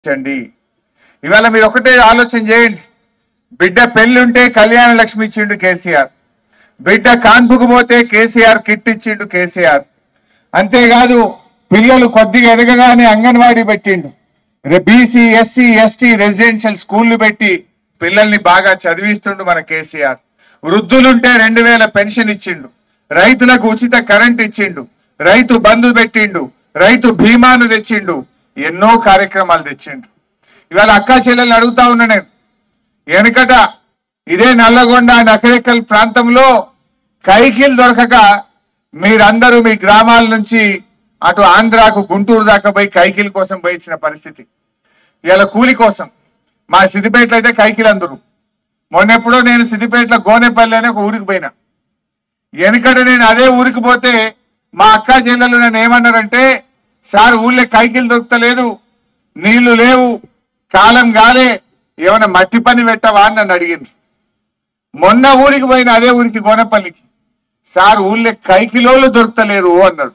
చండి ఇవాళ మీరు ఒకటే ఆలోచన చేయండి బిడ్డ పెళ్ళుంటే కళ్యాణ లక్ష్మి ఇచ్చిండు కేసీఆర్ బిడ్డ కాన్పుకు పోతే కేసీఆర్ కిట్ ఇచ్చిండు కేసీఆర్ అంతేకాదు పిల్లలు కొద్దిగా ఎదగగానే అంగన్వాడీ పెట్టిండు బీసీ ఎస్సీ ఎస్టీ రెసిడెన్షియల్ స్కూళ్లు పెట్టి పిల్లల్ని బాగా చదివిస్తుండు మన కేసీఆర్ వృద్ధులుంటే రెండు వేల పెన్షన్ ఇచ్చిండు రైతులకు ఉచిత కరెంట్ ఇచ్చిండు రైతు బంధు పెట్టిండు రైతు బీమాను తెచ్చిండు ఎన్నో కార్యక్రమాలు తెచ్చిండు ఇవాళ అక్కా చెల్లెల్ని అడుగుతా ఉన్నా నేను వెనుకట ఇదే నల్లగొండ నకరేకల్ ప్రాంతంలో కైకిల్ దొరకక మీరందరూ మీ గ్రామాల నుంచి అటు ఆంధ్రాకు గుంటూరు దాకా పోయి కైకిల్ కోసం పోయించిన పరిస్థితి ఇవాళ కూలి కోసం మా సిద్దిపేటలో అయితే కైకిల్ అందరు మొన్నెప్పుడో నేను సిద్దిపేటలో గోనెపల్లి అనే ఒక ఊరికి పోయినా వెనుకట నేను అదే ఊరికి పోతే మా అక్క చెల్లెలు నన్ను ఏమన్నారంటే సార్ ఊళ్ళో కైకిలు దొరుకుతలేదు నీళ్లు లేవు కాలం గాలే ఏమైనా మట్టి పని పెట్టవా అని నన్ను అడిగింది మొన్న ఊరికి పోయిన అదే ఊరికి గోనపల్లికి సార్ ఊళ్ళో కైకిలోలు దొరుకుతలేరు అన్నాడు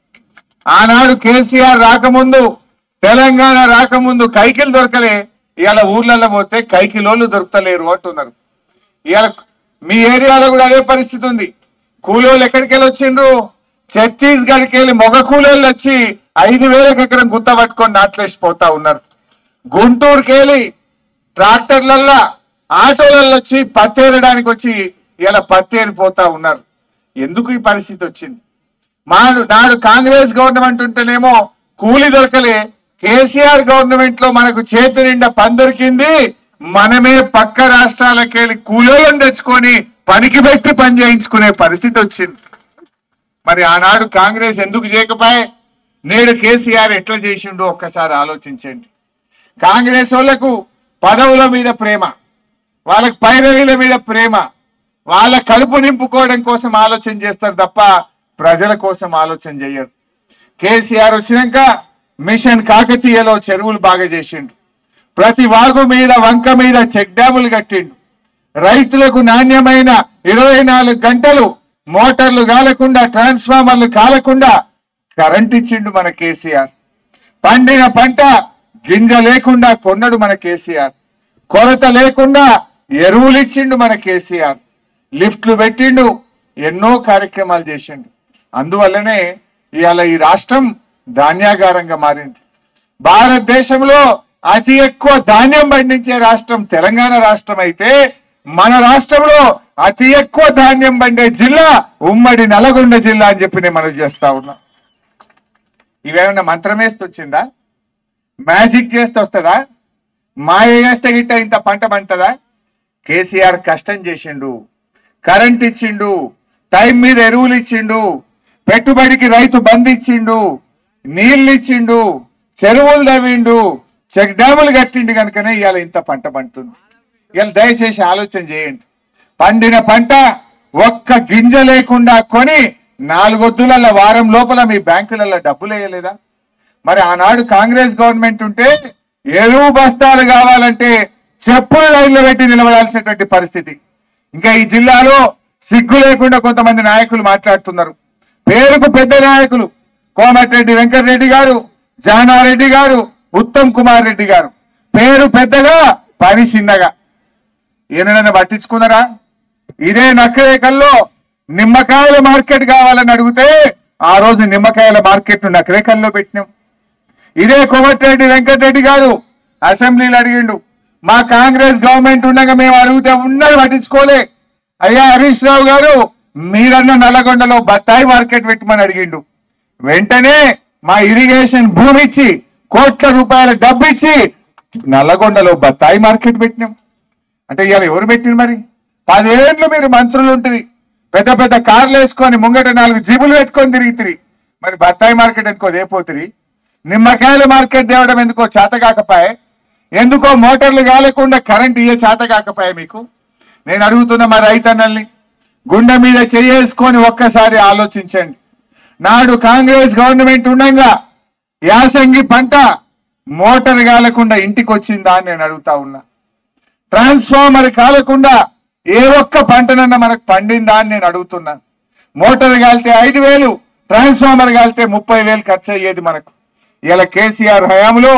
ఆనాడు కేసీఆర్ రాకముందు తెలంగాణ రాకముందు కైకిలు దొరకలే ఇవాళ ఊర్లలో పోతే కైకిలోళ్ళు దొరుకుతలేరు అంటున్నారు ఇవాళ మీ ఏరియాలో కూడా అదే పరిస్థితి ఉంది కూలోళ్ళు ఎక్కడికి వెళ్ళి వచ్చిండ్రు ఛత్తీస్గఢ్కి వెళ్ళి మొగ కూలోళ్ళు వచ్చి ఐదు వేలకు ఎకరం గుత్త పట్టుకొని నాట్లేసిపోతా ఉన్నారు గుంటూరుకి వెళ్ళి ట్రాక్టర్లల్లా ఆటోలలో వచ్చి పత్తేరడానికి వచ్చి ఇలా పత్తేరిపోతా ఉన్నారు ఎందుకు ఈ పరిస్థితి వచ్చింది మాడు నాడు కాంగ్రెస్ గవర్నమెంట్ ఉంటేనేమో కూలి దొరకలే కేసీఆర్ గవర్నమెంట్ లో మనకు చేతి నిండా పని దొరికింది మనమే పక్క రాష్ట్రాలకు వెళ్ళి కూలీలను తెచ్చుకొని పనికి పెట్టి పని చేయించుకునే పరిస్థితి వచ్చింది మరి ఆనాడు కాంగ్రెస్ ఎందుకు చేయకపోయే నేడు కేసీఆర్ ఎట్లా చేసిండో ఒక్కసారి ఆలోచించండి కాంగ్రెస్ వాళ్ళకు పదవుల మీద ప్రేమ వాళ్ళకి పైరవీల మీద ప్రేమ వాళ్ళ కడుపు నింపుకోవడం కోసం ఆలోచన చేస్తారు తప్ప ప్రజల కోసం ఆలోచన చేయరు కేసీఆర్ వచ్చినాక మిషన్ కాకతీయలో చెరువులు బాగా చేసిండు ప్రతి వాగు మీద వంక మీద చెక్ డ్యాములు కట్టిండు రైతులకు నాణ్యమైన ఇరవై నాలుగు గంటలు మోటార్లు కాలకుండా ట్రాన్స్ఫార్మర్లు కాలకుండా కరెంట్ ఇచ్చిండు మన కేసీఆర్ పండిన పంట గింజ లేకుండా కొన్నడు మన కేసీఆర్ కొరత లేకుండా ఎరువులు ఇచ్చిండు మన కేసీఆర్ లిఫ్ట్లు పెట్టిండు ఎన్నో కార్యక్రమాలు చేసిండు అందువల్లనే ఇవాళ ఈ రాష్ట్రం ధాన్యాగారంగా మారింది భారతదేశంలో అతి ఎక్కువ ధాన్యం పండించే రాష్ట్రం తెలంగాణ రాష్ట్రం అయితే మన రాష్ట్రంలో అతి ఎక్కువ ధాన్యం పండే జిల్లా ఉమ్మడి నల్గొండ జిల్లా అని చెప్పి నేను మనం చేస్తా ఉన్నా ఇవేమన్నా మంత్రమేస్తే వచ్చిందా మ్యాజిక్ చేస్తే వస్తుందా మాయ చేస్తే గిట్ట ఇంత పంట పంటదా కేసీఆర్ కష్టం చేసిండు కరెంట్ ఇచ్చిండు టైం మీద ఎరువులు ఇచ్చిండు పెట్టుబడికి రైతు బంద్ ఇచ్చిండు నీళ్ళు ఇచ్చిండు చెరువులు తవ్విండు చెక్ డ్యాములు కట్టిండు కనుకనే ఇవాళ ఇంత పంట పండుతుంది ఇవాళ దయచేసి ఆలోచన చేయండి పండిన పంట ఒక్క గింజ లేకుండా కొని నాలుగొద్దుల వారం లోపల మీ బ్యాంకులలో డబ్బులు వేయలేదా మరి ఆనాడు కాంగ్రెస్ గవర్నమెంట్ ఉంటే ఎరువు బస్తాలు కావాలంటే చెప్పులు లైన్లో పెట్టి నిలబడాల్సినటువంటి పరిస్థితి ఇంకా ఈ జిల్లాలో సిగ్గు లేకుండా కొంతమంది నాయకులు మాట్లాడుతున్నారు పేరుకు పెద్ద నాయకులు కోమటిరెడ్డి వెంకటరెడ్డి గారు జానారెడ్డి గారు ఉత్తమ్ కుమార్ రెడ్డి గారు పేరు పెద్దగా పని చిన్నగా ఈయననైనా పట్టించుకున్నారా ఇదే నక్కరేకల్లో నిమ్మకాయల మార్కెట్ కావాలని అడిగితే ఆ రోజు నిమ్మకాయల మార్కెట్ నకరేకల్లో పెట్టినాం ఇదే కోమటిరెడ్డి వెంకటరెడ్డి గారు అసెంబ్లీలో అడిగిండు మా కాంగ్రెస్ గవర్నమెంట్ ఉండగా మేము అడిగితే ఉన్నది పట్టించుకోలే అయ్యా హరీష్ రావు గారు మీరన్న నల్లగొండలో బత్తాయి మార్కెట్ పెట్టమని అడిగిండు వెంటనే మా ఇరిగేషన్ భూమి ఇచ్చి కోట్ల రూపాయల డబ్బు ఇచ్చి నల్లగొండలో బత్తాయి మార్కెట్ పెట్టినాం అంటే ఇవాళ ఎవరు పెట్టింది మరి పదేళ్ళు మీరు మంత్రులు ఉంటుంది పెద్ద పెద్ద కార్లు వేసుకొని ముంగట నాలుగు జీబులు పెట్టుకొని తిరిగితిరి మరి బత్తాయి మార్కెట్ ఎందుకో దేపోతిరి నిమ్మకాయల మార్కెట్ తేవడం ఎందుకో చేత కాకపాయే ఎందుకో మోటార్లు కాలేకుండా కరెంట్ ఇయ్యే చేత కాకపాయే మీకు నేను అడుగుతున్న మా రైతన్నల్ని గుండె మీద చేసుకొని ఒక్కసారి ఆలోచించండి నాడు కాంగ్రెస్ గవర్నమెంట్ ఉండగా యాసంగి పంట మోటార్ కాలకుండా ఇంటికి వచ్చిందా అని నేను అడుగుతా ఉన్నా ట్రాన్స్ఫార్మర్ కాలకుండా ఏ ఒక్క పంటనన్నా మనకు పండిందా అని నేను అడుగుతున్నా మోటార్ కాలితే ఐదు వేలు ట్రాన్స్ఫార్మర్ కాలితే ముప్పై వేలు ఖర్చు అయ్యేది మనకు ఇలా కేసీఆర్ హయాంలో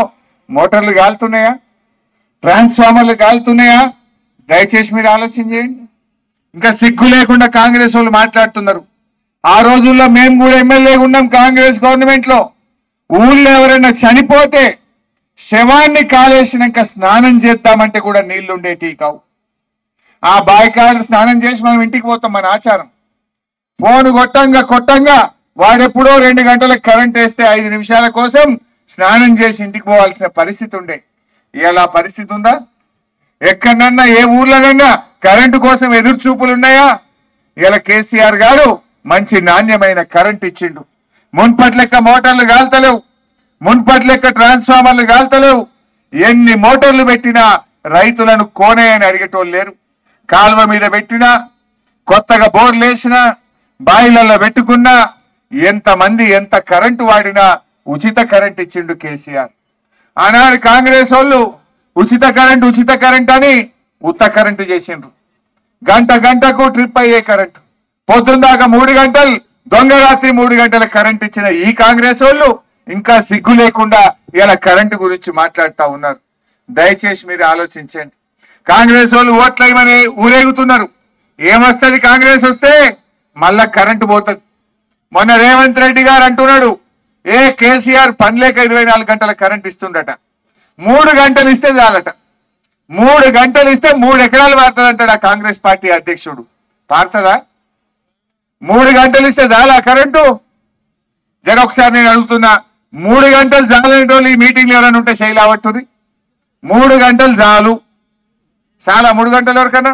మోటార్లు కాలుతున్నాయా ట్రాన్స్ఫార్మర్లు కాలుతున్నాయా దయచేసి మీరు ఆలోచన చేయండి ఇంకా సిగ్గు లేకుండా కాంగ్రెస్ వాళ్ళు మాట్లాడుతున్నారు ఆ రోజుల్లో మేము కూడా ఎమ్మెల్యే ఉన్నాం కాంగ్రెస్ గవర్నమెంట్ లో ఊళ్ళో ఎవరైనా చనిపోతే శవాన్ని కాలేసినాక స్నానం చేద్దామంటే కూడా నీళ్లు ఉండేటి కావు ఆ బాయికాడ స్నానం చేసి మనం ఇంటికి పోతాం మన ఆచారం ఫోన్ కొట్టంగా కొట్టంగా వాడెప్పుడో రెండు గంటలకు కరెంట్ వేస్తే ఐదు నిమిషాల కోసం స్నానం చేసి ఇంటికి పోవాల్సిన పరిస్థితి ఉండే ఇవాళ ఆ పరిస్థితి ఉందా ఎక్కడన్నా ఏ ఊర్లోనన్నా కరెంటు కోసం ఎదురు చూపులు ఉన్నాయా ఇలా కేసీఆర్ గారు మంచి నాణ్యమైన కరెంట్ ఇచ్చిండు మున్పటి లెక్క మోటార్లు కాల్తలేవు మున్పటి లెక్క ట్రాన్స్ఫార్మర్లు కాల్తలేవు ఎన్ని మోటార్లు పెట్టినా రైతులను కోనే అని అడిగేటోళ్ళు లేరు కాలువ మీద పెట్టినా కొత్తగా బోర్లు వేసినా బాయిలలో పెట్టుకున్నా ఎంతమంది ఎంత కరెంటు వాడినా ఉచిత కరెంట్ ఇచ్చిండు కేసీఆర్ ఆనాడు కాంగ్రెస్ వాళ్ళు ఉచిత కరెంట్ ఉచిత కరెంట్ అని ఉత్త కరెంటు చేసిండ్రు గంట గంటకు ట్రిప్ అయ్యే కరెంట్ పొద్దుందాకా మూడు గంటలు దొంగ రాత్రి మూడు గంటల కరెంట్ ఇచ్చిన ఈ కాంగ్రెస్ వాళ్ళు ఇంకా సిగ్గు లేకుండా ఇలా కరెంటు గురించి మాట్లాడుతా ఉన్నారు దయచేసి మీరు ఆలోచించండి కాంగ్రెస్ వాళ్ళు ఓట్లేమని ఊరేగుతున్నారు ఏమొస్తుంది కాంగ్రెస్ వస్తే మళ్ళా కరెంటు పోతుంది మొన్న రేవంత్ రెడ్డి గారు అంటున్నాడు ఏ కేసీఆర్ పని లేక ఇరవై నాలుగు గంటల కరెంట్ ఇస్తుండట మూడు గంటలు ఇస్తే చాలట మూడు గంటలు ఇస్తే మూడు ఎకరాలు పారుతుందంటాడు ఆ కాంగ్రెస్ పార్టీ అధ్యక్షుడు పారుతుందా మూడు గంటలు ఇస్తే చాలా కరెంటు జర ఒకసారి నేను అడుగుతున్నా మూడు గంటలు చాలని వాళ్ళు ఈ మీటింగ్లు ఎవరైనా ఉంటే శైలావట్టుని మూడు గంటలు చాలు చాలా మూడు గంటల వరకన్నా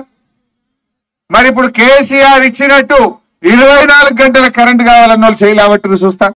మరి ఇప్పుడు కేసీఆర్ ఇచ్చినట్టు ఇరవై నాలుగు గంటల కరెంట్ కావాలన్న వాళ్ళు శైలావట్టుని చూస్తా